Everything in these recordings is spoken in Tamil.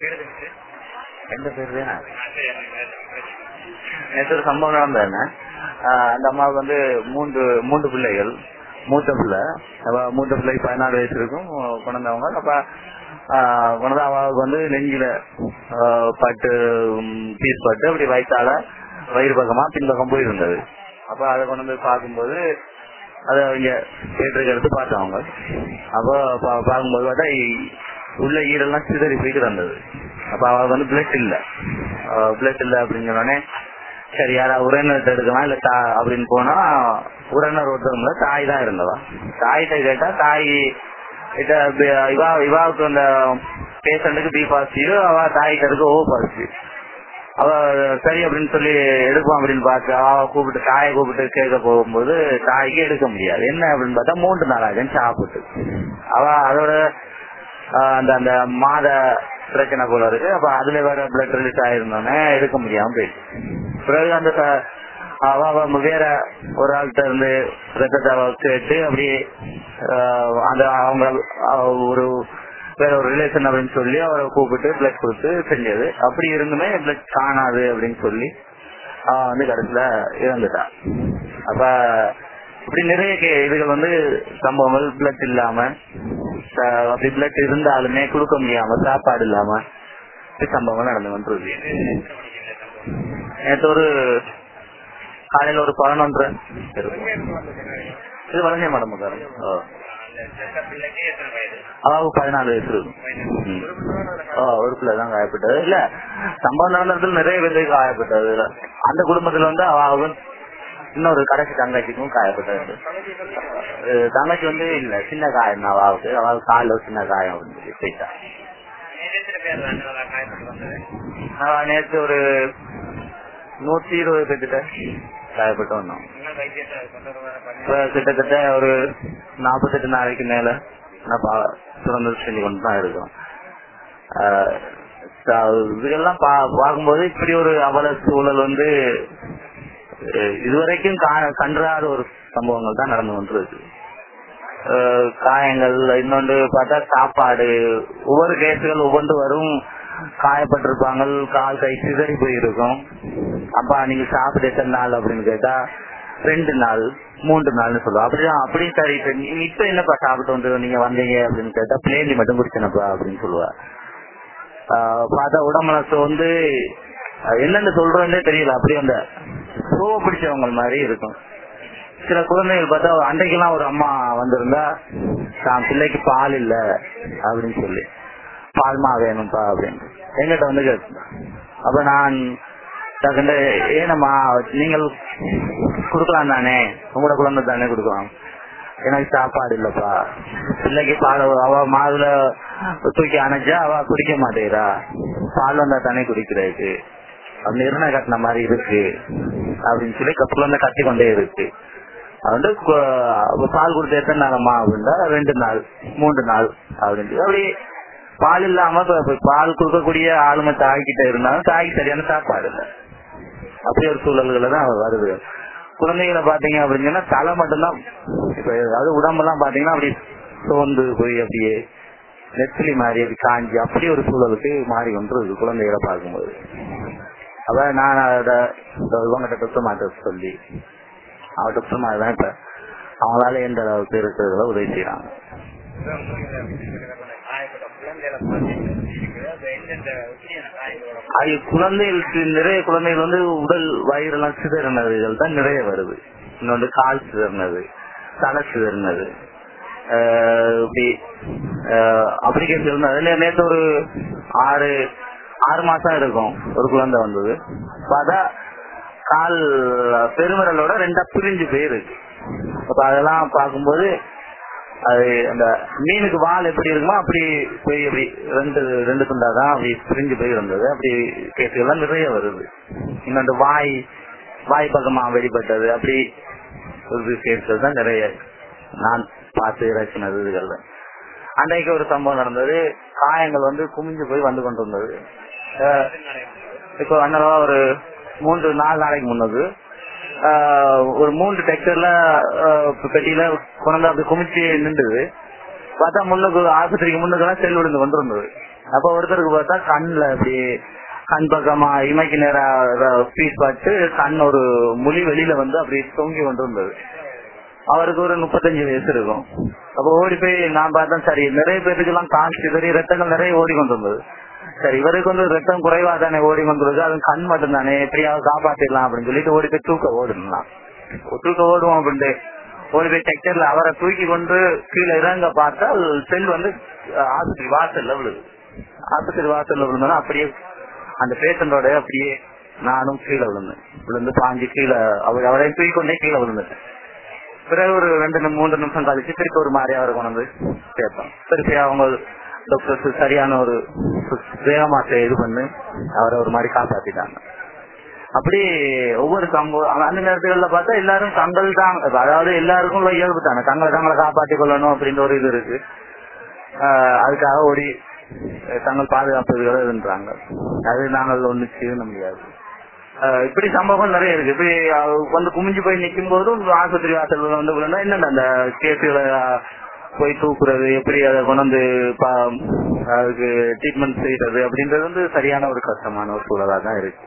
எந்த பேர் வேணா நேற்று ஒரு சம்பவம் நடந்ததுன்னு அந்த அம்மாவுக்கு வந்து மூன்று மூன்று பிள்ளைகள் மூத்த பிள்ளை அப்ப மூத்த பிள்ளைக்கு பதினாலு வயசு இருக்கும் கொண்டவங்க அப்ப கொண்டது அவளுக்கு வந்து நெஞ்சில ஆஹ், பட்டு பீஸ் பட்டு அப்படி வயிற்றால வயிறு பக்கமா பின்பக்கம் போயிருந்தது அப்ப அதை கொண்டு வந்து பார்க்கும்போது அதை அவங்க தேட்டருக்கு எடுத்து பார்த்தவங்க அப்போ பா- பார்க்கும்போது பார்த்தா இ- உள்ள ஈரெல்லாம் சிதறி போயிட்டு இருந்தது அப்ப அவளுக்கு வந்து பிளட் இல்ல பிளட் இல்ல அப்படின்னு சொன்னோடனே சரி யாரா உறவினர்கிட்ட எடுக்கலாம் இல்ல தா அப்படின்னு போனா உறவினர் ஒருத்தவங்கள தாய் தான் இருந்தவா தாய்கிட்ட கேட்டா தாய் கிட்ட பி- இவா இவாவுக்கு அந்த பேஷண்ட்டுக்கு பி பாசிட்டிவ் அவ தாய்கிட்ட இருக்கு ஓ பாசிட்டிவ் அவ சரி அப்படின்னு சொல்லி எடுப்போம் அப்படின்னு பார்த்து அவ கூப்பிட்டு தாயை கூப்பிட்டு கேட்க போகும்போது தாய்க்கு எடுக்க முடியாது என்ன அப்படின்னு பார்த்தா மூன்று நாள் ஆகுன்னு சாப்பிட்டு அவ அதோட ஆஹ், அந்த அந்த மாத பிரச்சனை போல இருக்கு அப்ப அதுல வேற பிளட் ரிலீஸ் ஆயிருந்தோன்னே எடுக்க முடியாம போயிடுச்சு பிறகு அந்த த- அவ அவ வேற ஒரு ஆள்கிட்ட இருந்து ரத்தத்தை அவ கேட்டு அப்படியே ஆஹ், அந்த அவங்க அவ ஒரு வேற ஒரு ரிலேஷன் அப்படின்னு சொல்லி அவரை கூப்பிட்டு பிளட் கொடுத்து செஞ்சது அப்படி இருந்துமே பிளட் காணாது அப்படின்னு சொல்லி அவ வந்து கடைசியில இறந்துட்டா அப்ப இப்படி நிறைய கே- இதுகள் வந்து சம்பவங்கள் பிளட் இல்லாம அஹ், அப்படி பிளட் இருந்தாலுமே கொடுக்க முடியாம சாப்பாடு இல்லாம இப்படி சம்பவங்கள் நடந்து கொண்டிருக்கு நேற்று ஒரு காலையில ஒரு பதினொன்று இருக்கும் இது வளர்ந்த மடமுக்காரன் அவாவுக்கு பதினாலு வயசு இருக்கும் ம். ஆ, ஒரு பிள்ளை தான் காயப்பட்டது இல்ல சம்பவம் நடந்ததுல நிறைய பேருக்கு காயப்பட்டது இல்ல. அந்த குடும்பத்துல வந்து அவாவுக்கும் இன்னொரு கடைசி தங்கச்சிக்கும் காயப்பட்டது அஹ் தங்கச்சி வந்து இல்ல சின்ன காயம் தான் அவாவுக்கு அவாவுக்கு காலில் ஒரு சின்ன காயம் வந்து போயிட்டா அவ நேற்று ஒரு நூத்தி இருபது பேர்கிட்ட காயப்பட்டு வந்தோம் இப்ப கிட்டத்தட்ட ஒரு நாற்பத்தெட்டு நாளைக்கு மேல நான் பா- தொடர்ந்து செஞ்சு கொண்டு தான் இருக்கோம் ஆஹ் ச- இதெல்லாம் பா- பார்க்கும்போது இப்படி ஒரு அவல சூழல் வந்து அஹ் இதுவரைக்கும் கா- கன்றாத ஒரு சம்பவங்கள் தான் நடந்து கொண்டிருக்கு அஹ் காயங்கள் இன்னொன்று பார்த்தா சாப்பாடு ஒவ்வொரு கேஸுகள் ஒவ்வொன்று வரும் காயப்பட்டிருப்பாங்க கால் கை சிதறி போயிருக்கும் அப்பா நீங்க சாப்பிட்டு எத்தனை நாள் அப்படின்னு கேட்டா ரெண்டு நாள் மூன்று நாள்னு சொல்லுவோம் அப்படிதான் அப்படி சரி இப்ப நீ- இப்ப என்னப்பா சாப்பிட்டு வந்து நீங்க வந்தீங்க அப்படின்னு கேட்டா பிளேன்லி மட்டும் குடிச்சனப்பா அப்படின்னு சொல்லுவா ஆஹ் பார்த்தா உடம்புல வந்து அஹ் என்னன்னு சொல்றதுன்னே தெரியல அப்படி அந்த சோவ பிடிச்சவங்க மாதிரி இருக்கும் சில குழந்தைகள் பார்த்தா அன்றைக்கெல்லாம் ஒரு அம்மா வந்திருந்தா தான் பிள்ளைக்கு பால் இல்ல அப்படின்னு சொல்லி பால்மா வேணும்ப்பா அப்படின்னு எங்கிட்ட வந்து கேட்டு அப்ப நான் டக்குன்னு ஏனம்மா நீங்கள் கொடுக்கலாம் தானே உங்களோட குழந்தை தானே கொடுக்கலாம் எனக்கு சாப்பாடு இல்லப்பா பிள்ளைக்கு பால் அவ மாதுல தூக்கி அணைச்சா அவ குடிக்க மாட்டேறா பால் வந்தா தானே குடிக்கிறதுக்கு அப்படி நிர்ணய கட்டின மாதிரி இருக்கு அப்படின்னு சொல்லி குழந்தை கத்தி கொண்டே இருக்கு அது வந்து கு- பால் கொடுத்த எத்தனை நாளம்மா அப்படின்னா ரெண்டு நாள் மூன்று நாள் அப்படின்னு சொல்லி அப்படி பால் இல்லாம இப்ப- இப்ப பால் கொடுக்கக்கூடிய ஆளுமை தாய்கிட்ட இருந்தாலும் தாய்க்கு சரியான சாப்பாடு இல்லை அப்படி ஒரு சூழல்களை தான் வருது குழந்தைகளை பாத்தீங்க அப்படின்னா தலை மட்டும்தான் இப்ப அதாவது உடம்பெல்லாம் பாத்தீங்கன்னா அப்படி சோர்ந்து போய் அப்படியே நெத்திலி மாதிரி அப்படி காஞ்சி அப்படி ஒரு சூழலுக்கு மாறி வந்துருது குழந்தைகளை பார்க்கும்போது அப்ப நான் அதை இவங்கிட்ட டாக்டர் மாட்ட சொல்லி அவன் டாக்டர் மாதிரி தான் இப்ப அவங்களால எந்த அளவுக்கு இருக்கிறதுல உதவி செய்யறாங்க அது குழந்தைகளுக்கு நிறைய குழந்தைகள் வந்து உடல் வயிறெல்லாம் சிதறினதுகள் தான் நிறைய வருது இன்னொன்று கால் சிதறினது தலை சிதறினது ஆஹ் இப்படி ஆஹ் அப்படி கேட்டு அதுல நேற்று ஒரு ஆறு ஆறு மாசம் இருக்கும் ஒரு குழந்தை வந்தது பார்த்தா கால் பெருமிரலோட ரெண்டா பிரிஞ்சு போயிருக்கு அப்ப அதெல்லாம் பார்க்கும்போது அது அந்த மீனுக்கு வால் எப்படி இருக்குமோ அப்படி போய் அப்படி ரெண்டு ரெண்டு துண்டா தான் அப்படி பிரிஞ்சு போய் இருந்தது அப்படி கேஸுகள்லாம் நிறைய வருது இன்னொன்று வாய் வாய் பக்கமா வெளிப்பட்டது அப்படி ஒரு கேஸ்கள் தான் நிறைய நான் பார்த்து இறக்கினது இதுகள்ல அன்றைக்கு ஒரு சம்பவம் நடந்தது காயங்கள் வந்து குமிஞ்சு போய் வந்து கொண்டு வந்தது அஹ் இப்போ அண்ணா ஒரு மூன்று நாலு நாளைக்கு முன்னது ஆஹ் ஒரு மூன்று டெக்டர்ல பெட்டியில கொண்டு அப்படி குமிச்சு நின்றுது பார்த்தா முன்னுக்கு ஆஸ்பத்திரிக்கு முன்னுக்கெல்லாம் செல் விழுந்து கொண்டிருந்தது அப்ப ஒருத்தருக்கு பார்த்தா கண்ணுல அப்படி கண் பக்கமா இமைக்கு நேரா பீஸ் பட்டு கண் ஒரு மொழி வெளியில வந்து அப்படி தொங்கி கொண்டு இருந்தது அவருக்கு ஒரு முப்பத்தஞ்சு வயசு இருக்கும் அப்ப ஓடி போய் நான் பார்த்தேன் சரி நிறைய பேருக்கு எல்லாம் கால் சிதறி ரத்தங்கள் நிறைய ஓடி கொண்டு வந்தது சரி இவருக்கு வந்து ரத்தம் குறைவா தானே ஓடி கொண்டு வருது அது கண் மட்டும் தானே எப்படியாவது காப்பாத்திடலாம் அப்படின்னு சொல்லிட்டு ஓடி போய் தூக்க ஓடலாம் தூக்க ஓடுவோம் அப்படின்ட்டு ஓடி போய் செக்டர்ல அவரை தூக்கி கொண்டு கீழே இறங்க பார்த்தா செல் வந்து அஹ், ஆஸ்பத்திரி வாசல்ல விழுது ஆஸ்பத்திரி வாசல்ல விழுந்தோன்னா அப்படியே அந்த பேஷண்டோட அப்படியே நானும் கீழே விழுந்தேன் விழுந்து பாஞ்சு கீழே அவர் அவரை தூக்கி கொண்டே கீழே விழுந்துட்டேன் பிறகு ஒரு ரெண்டு நிமி- மூன்று நிமிஷம் கழிச்சு திருப்பி ஒரு மாதிரி அவரை கொண்டு வந்து சேர்த்தோம் திருப்பி அவங்க டாக்டர்ஸ் சரியான ஒரு வேகமா இது பண்ணி அவரை ஒரு மாதிரி காப்பாத்திட்டாங்க அப்படி ஒவ்வொரு சம்பவம் அந்த நேரத்துகள்ல பார்த்தா எல்லாரும் தங்கள் தான் அதாவது எல்லாருக்கும் உள்ள இயல்பு தானே தங்களை தங்களை காப்பாற்றிக் கொள்ளணும் அப்படின்ற ஒரு இது இருக்கு ஆஹ் அதுக்காக ஓடி அஹ் தங்கள் பாதுகாப்புகள் இருன்றாங்க அது நாங்கள் ஒண்ணு செய்ய முடியாது ஆஹ் இப்படி சம்பவங்கள் நிறைய இருக்கு இப்படி அஹ் வந்து குமிஞ்சு போய் நிக்கும் போதும் ஆஸ்பத்திரி வாசல் வந்து விழுந்தா என்னென்ன அந்த கேஸுகளை போய் தூக்குறது எப்படி அதை கொண்டு வந்து பா- அதுக்கு ட்ரீட்மெண்ட் செய்யறது அப்படின்றது வந்து சரியான ஒரு கஷ்டமான ஒரு சூழலா தான் இருக்கு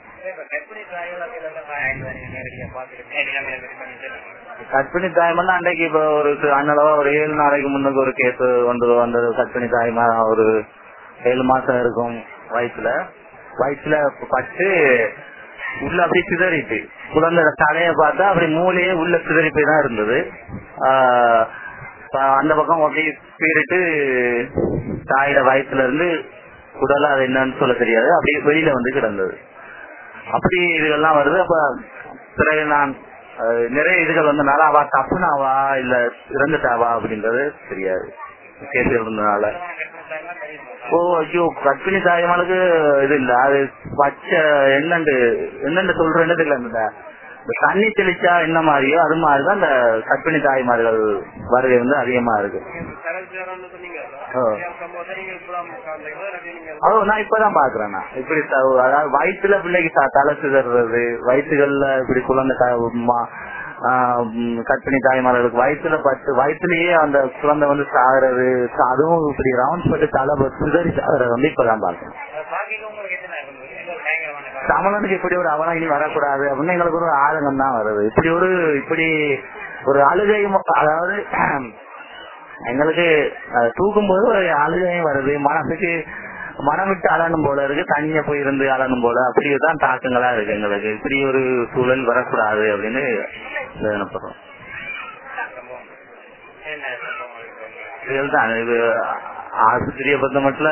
கற்பிணி தாயமெல்லாம் அன்றைக்கு இப்ப ஒரு அண்ணளவா ஒரு ஏழு நாளைக்கு முன்னுக்கு ஒரு கேஸ் வந்து வந்தது கற்பிணி தாயமா ஒரு ஏழு மாசம் இருக்கும் வயசுல வயசுல பட்டு உள்ள அப்படியே சிதறிட்டு குழந்தை தலைய பார்த்தா அப்படி மூளையே உள்ள சிதறி போய் தான் இருந்தது ஆஹ் ஆஹ் அந்த பக்கம் அப்படியே பீரிட்டு தாயோட வயசுல இருந்து உடல அது என்னன்னு சொல்ல தெரியாது அப்படியே வெளியில வந்து கிடந்தது அப்படி இதுகள்லாம் வருது அப்ப பிறகு நான் அஹ், நிறைய இதுகள் வந்தனால அவ தப்புனாவா இல்ல இறந்துட்டாவா அப்படின்றது தெரியாது கேஸ் இருந்தனால ஓ ஐயோ கற்பிணி தாய்மாளுக்கு இது இல்ல அது பச்சை என்னண்டு என்னண்டு சொல்றேன்னு தெரியல இந்த இந்த தண்ணி தெளிச்சா என்ன மாதிரியோ அது மாதிரிதான் இந்த கற்பிணி தாய்மார்கள் வருகை வந்து அதிகமா இருக்கு ஓ. ஓ நான் இப்பதான் பாக்குறேன் நான் இப்படி த- அதாவது வயிற்றுல பிள்ளைக்கு த- தலை சிதறது வயிற்றுகள்ல இப்படி குழந்தை த- மா- ஆஹ் உம் கர்ப்பிணி தாய்மார்களுக்கு வயிற்றுல பட்டு வயிற்றுலயே அந்த குழந்தை வந்து சாகுறது சா- அதுவும் இப்படி ரவுண்ட் பட்டு தலை ப- சிதறி சாகுறது வந்து இப்பதான் பாக்குறேன் தமிழனுக்கு இப்படி ஒரு அவலம் இனி வரக்கூடாது அப்படின்னு எங்களுக்கு ஒரு ஆதங்கம் தான் வருது இப்படி ஒரு இப்படி ஒரு அழுகை ம- அதாவது எங்களுக்கு அஹ், தூக்கும்போது ஒரு அழுகையும் வருது மனசுக்கு மனம் விட்டு அழணும் போல இருக்கு தனியா போய் இருந்து அழணும் போல அப்படிதான் தாக்கங்களா இருக்கு எங்களுக்கு இப்படி ஒரு சூழல் வரக்கூடாது அப்படின்னு நினைப்படுறோம் இதுதான் இது ஆஸ்பத்திரியை பொறுத்த மட்டும்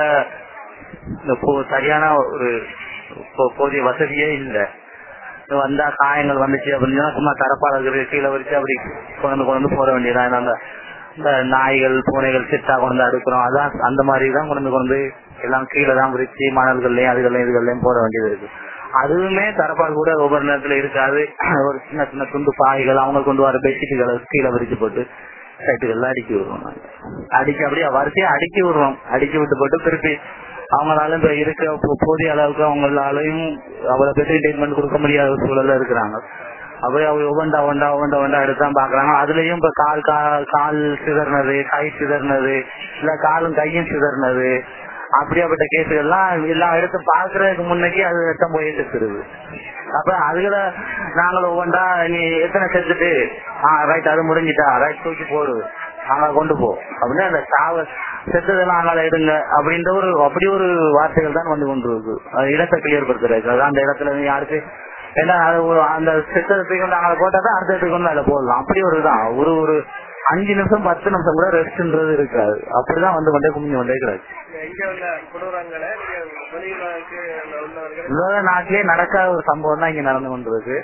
இந்த போ- சரியான ஒரு போ- போதிய வசதியே இல்ல இது வந்தா காயங்கள் வந்துச்சு அப்படின்னா சும்மா தரப்பாளர்கள் கீழே வச்சு அப்படி கொண்டு கொண்டு போற வேண்டியதான் ஏன்னா அந்த- இந்த நாய்கள் பூனைகள் சிட்டா கொண்டு அடுக்கிறோம் அதான் அந்த மாதிரி தான் கொண்டு கொண்டு எல்லாம் கீழே தான் விரிச்சு மணல்கள்லயும் அதுகள்லயும் இதுகள்லயும் போட வேண்டியது இருக்கு அதுவுமே தரப்பால் கூட ஒவ்வொரு நேரத்துல இருக்காது ஒரு சின்ன சின்ன துண்டு பாய்கள் அவங்க கொண்டு வர பெட்ஷீட்டுகளை கீழே விரிச்சு போட்டு சைட்டுகள்லாம் அடுக்கி விடுவோம் நாங்க. அடிக்கி அப்படியே வரிசையா அடுக்கி விடுறோம் அடுக்கி விட்டு போட்டு திருப்பி அவங்களால இப்ப இருக்க போ- போதிய அளவுக்கு அவங்களாலையும் அவ்வளவு பேருக்கு ட்ரீட்மெண்ட் கொடுக்க முடியாத ஒரு சூழல்ல இருக்கிறாங்க அப்படியே அவங்க ஒவ்வொண்டா ஒண்டா ஒவ்வொண்டா ஒண்டா எடுத்தான் பாக்குறாங்க அதுலயும் இப்ப கால் கா- கால் சிதறினது கை சிதறினது இல்ல காலும் கையும் சிதறினது அப்படியாப்பட்ட கேஸுகள்லாம் எல்லாம் எடுத்து பாக்குறதுக்கு முன்னக்கே அது ரத்தம் போய் செத்துருது அப்ப அதுகளை நாங்கள் ஒவ்வொன்றா நீ எத்தனை செத்துட்டு ஆஹ் ரைட் அது முடிஞ்சிட்டா ரைட் தூக்கி போடு நாங்க கொண்டு போ அப்படின்னு அந்த சாவ செத்ததெல்லாம் நாங்கள எடுங்க அப்படின்ற ஒரு அப்படி ஒரு வார்த்தைகள் தான் வந்து கொண்டு இருக்கு அது இடத்தை கிளியர் படுத்துறது அதான் அந்த இடத்துல இருந்து யாருக்கு ஏன்னா அது ஒரு அந்த செத்ததை தூக்கி கொண்டு நாங்கள போட்டா தான் அடுத்த இடத்துக்கு வந்து அதுல போடலாம் அப்படி ஒரு தான் ஒரு ஒரு அஞ்சு நிமிஷம் பத்து நிமிஷம் கூட ரெஸ்ட்ன்றது இருக்காது அப்படிதான் வந்து கொண்டே குமிஞ்சு கொண்டே கிடக்கு இங்க உள்ள கொடூரங்களை நீங்க வெளிநாட்டுக்கு உள்ளவர்கள் உலக நாட்டிலே நடக்காத ஒரு சம்பவம் தான் இங்க நடந்து கொண்டிருக்கு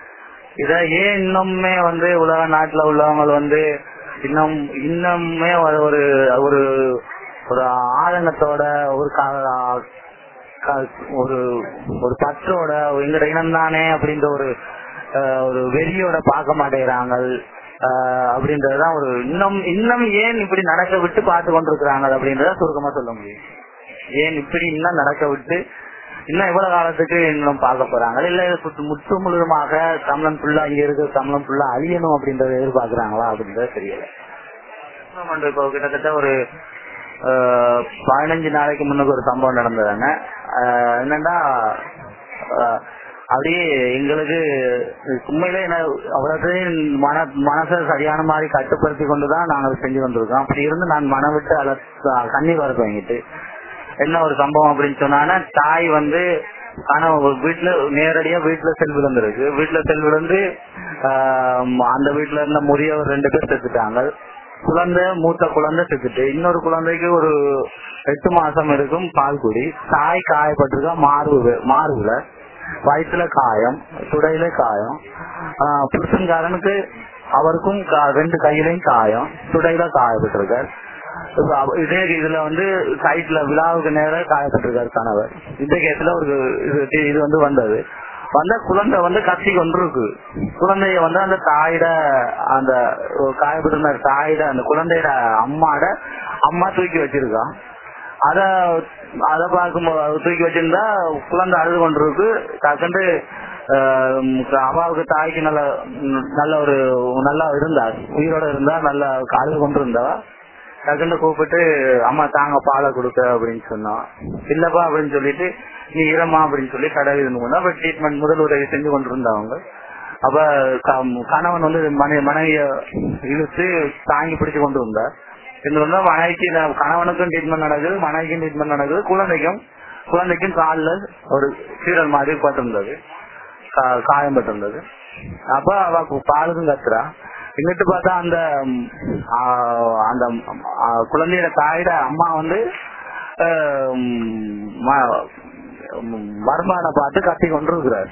இத ஏன் இன்னுமே வந்து உலக நாட்டுல உள்ளவங்க வந்து இன்னும் இன்னுமே ஒரு ஒரு ஒரு ஒரு ஆதங்கத்தோட ஒரு கா- கா- ஒரு ஒரு பற்றோட எங்கட இனம் தானே அப்படின்ற ஒரு அஹ், ஒரு வெறியோட பார்க்க மாட்டேங்கிறாங்க அஹ், அப்படின்றதுதான் ஒரு இன்னும் இன்னும் ஏன் இப்படி நடக்க விட்டு பார்த்து கொண்டிருக்கிறாங்க அப்படின்றத சுருக்கமா சொல்ல முடியும் ஏன் இப்படி இன்னும் நடக்க விட்டு இன்னும் எவ்வளவு காலத்துக்கு இன்னும் பார்க்க போறாங்க இல்ல இது சுத்து- முற்று முழுதுமாக தமிழன் ஃபுல்லா இங்க இருக்கு தமிழன் ஃபுல்லா அழியணும் அப்படின்றத எதிர்பார்க்கறாங்களா அப்படின்றது தெரியல ஆமாண்டு இப்போ கிட்டத்தட்ட ஒரு ஆஹ் பதினஞ்சு நாளைக்கு முன்னுக்கு ஒரு சம்பவம் நடந்ததுங்க ஆஹ் என்னன்னா ஆஹ் அப்படியே எங்களுக்கு உண்மையிலே என்ன அவ்வளவு மன மனசை சரியான மாதிரி கட்டுப்படுத்தி கொண்டுதான் நாங்கள் செஞ்சு வந்திருக்கோம் அப்படி இருந்து நான் மனம் விட்டு அல கண்ணீர் வரப்பு வாங்கிட்டு என்ன ஒரு சம்பவம் அப்படின்னு சொன்னா தாய் வந்து கணவன் ஒரு வீட்டுல நேரடியா வீட்டுல செல் விழுந்திருக்கு வீட்டுல செல் விழுந்து ஆஹ் அந்த வீட்டுல இருந்த முதியவர் ரெண்டு பேர் செத்துட்டாங்க குழந்தை மூத்த குழந்தை செத்துட்டு இன்னொரு குழந்தைக்கு ஒரு எட்டு மாசம் இருக்கும் பால் குடி தாய் காயப்பட்டிருக்கா மார்பு மார்புல வயிற்றுல காயம் துடையில காயம் ஆஹ் புருஷன்காரனுக்கு அவருக்கும் கா- ரெண்டு கையிலையும் காயம் துடையில காயப்பட்டிருக்கார் இப்ப அவ- இதே இதுல வந்து சைட்ல விழாவுக்கு நேரம் காயப்பட்டிருக்காரு கணவர் இந்த கேஸ்ல ஒரு இது இது வந்து வந்தது வந்த குழந்தை வந்து கத்தி கொண்டிருக்கு குழந்தைய வந்து அந்த தாயிட அந்த காயப்பட்டிருந்த தாயிட அந்த குழந்தையோட அம்மாட அம்மா தூக்கி வச்சிருக்கான் அத அத பார்க்கும்போது தூக்கி வச்சிருந்தா குழந்தை அழுது கொண்டிருக்கு டக்குண்டு ஆஹ் அம்மாவுக்கு தாய்க்கு நல்ல நல்ல ஒரு நல்லா இருந்தா உயிரோட இருந்தா நல்ல அழுது கொண்டு இருந்தா டக்குன்னு கூப்பிட்டு அம்மா தாங்க பாலை கொடுக்க அப்படின்னு சொன்னோம் இல்லப்பா அப்படின்னு சொல்லிட்டு நீ இரமா அப்படின்னு சொல்லி கடை இருந்து அப்ப ட்ரீட்மெண்ட் முதல் உதவி செஞ்சு கொண்டு இருந்தாங்க அப்ப க- கணவன் வந்து மனை மனைவிய இழுத்து தாங்கி பிடிச்சு கொண்டு வந்தார் இது வந்து மனைவிக்கு நான் கணவனுக்கும் ட்ரீட்மெண்ட் நடக்குது மனைவிக்கும் ட்ரீட்மெண்ட் நடக்குது குழந்தைக்கும் குழந்தைக்கும் கால்ல ஒரு சீரல் மாதிரி பட்டிருந்தது கா- காயம் பட்டிருந்தது அப்ப அவ கு- பாலுக்கும் கத்துறா இங்கிட்டு பார்த்தா அந்த ம், ஆ, அந்த ஆ, குழந்தையோட தாயோட அம்மா வந்து ஆஹ், ம், ம- ம், மருமகனை பார்த்து கத்தி கொண்டு இருக்கிறார்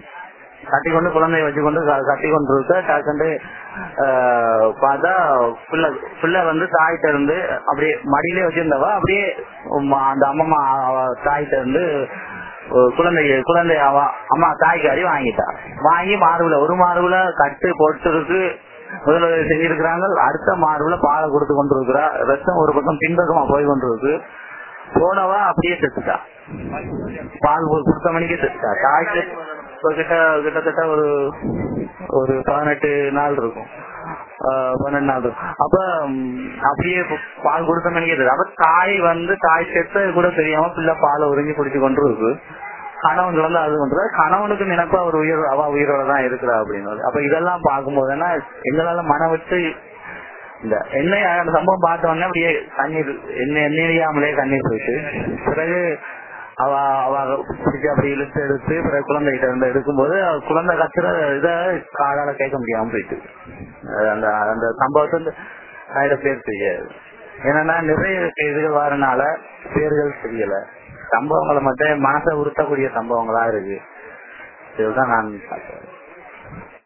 கட்டி கொண்டு குழந்தைய வச்சு கொண்டு க- கட்டி கொண்டு இருக்க டக்குண்டு ஆஹ், பார்த்தா பிள்ளை பிள்ளை வந்து தாய்கிட்ட இருந்து அப்படியே மடியிலே வச்சிருந்தவ அப்படியே உம், அந்த அம்மம்மா அவ தாய்கிட்ட இருந்து ஒரு குழந்தைய குழந்தை அவ அம்மா தாய்க்காரி வாங்கிட்டா வாங்கி மார்புல ஒரு மார்புல கட்டு போட்டுருக்கு முதல்ல செஞ்சிருக்கிறாங்க அடுத்த மார்புல பாலை கொடுத்து கொண்டு இருக்கிறா ரத்தம் ஒரு பக்கம் பின்பக்கமா போய் கொண்டு இருக்கு போனவா அப்படியே செத்துட்டா பால் ஒரு கொடுத்த மணிக்கே செத்துட்டா தாய்க்கு இப்ப கிட்ட கிட்டத்தட்ட ஒரு ஒரு பதினெட்டு நாள் இருக்கும் ஆஹ் பன்னெண்டு நாள் இருக்கும் அப்ப ம், அப்படியே ப- பால் கொடுத்த மணிக்கே செத்து அப்ப தாய் வந்து தாய் செத்தது கூட தெரியாம பிள்ளை பாலை உறிஞ்சி குடிச்சு கொண்டு இருக்கு கணவன் வந்து அது பண்றது கணவனுக்கு நினைப்பா அவர் உயிர் அவ உயிரோட தான் இருக்கிறா அப்படின்னு அப்ப இதெல்லாம் பார்க்கும்போது என்ன எங்களால மனம் விட்டு இந்த என்னை அந்த சம்பவம் பார்த்த உடனே அப்படியே கண்ணீர் என்ன எண்ணெயாமலே கண்ணீர் போயிட்டு பிறகு அவ அவ பிடிச்சி அப்படி இழுத்து எடுத்து பிறகு குழந்தைகிட்ட இருந்து எடுக்கும்போது அவ குழந்தை கத்துற இத காதால கேட்க முடியாம போயிட்டு அது அந்த அந்த சம்பவத்தை வந்து ஆயிர பேர் தெரியாது என்னன்னா நிறைய இதுகள் வரனால பேர்கள் தெரியல சம்பவங்களை மட்டும் மனசை உறுத்தக்கூடிய சம்பவங்களா இருக்கு இதுதான் நான் பார்க்கிறேன்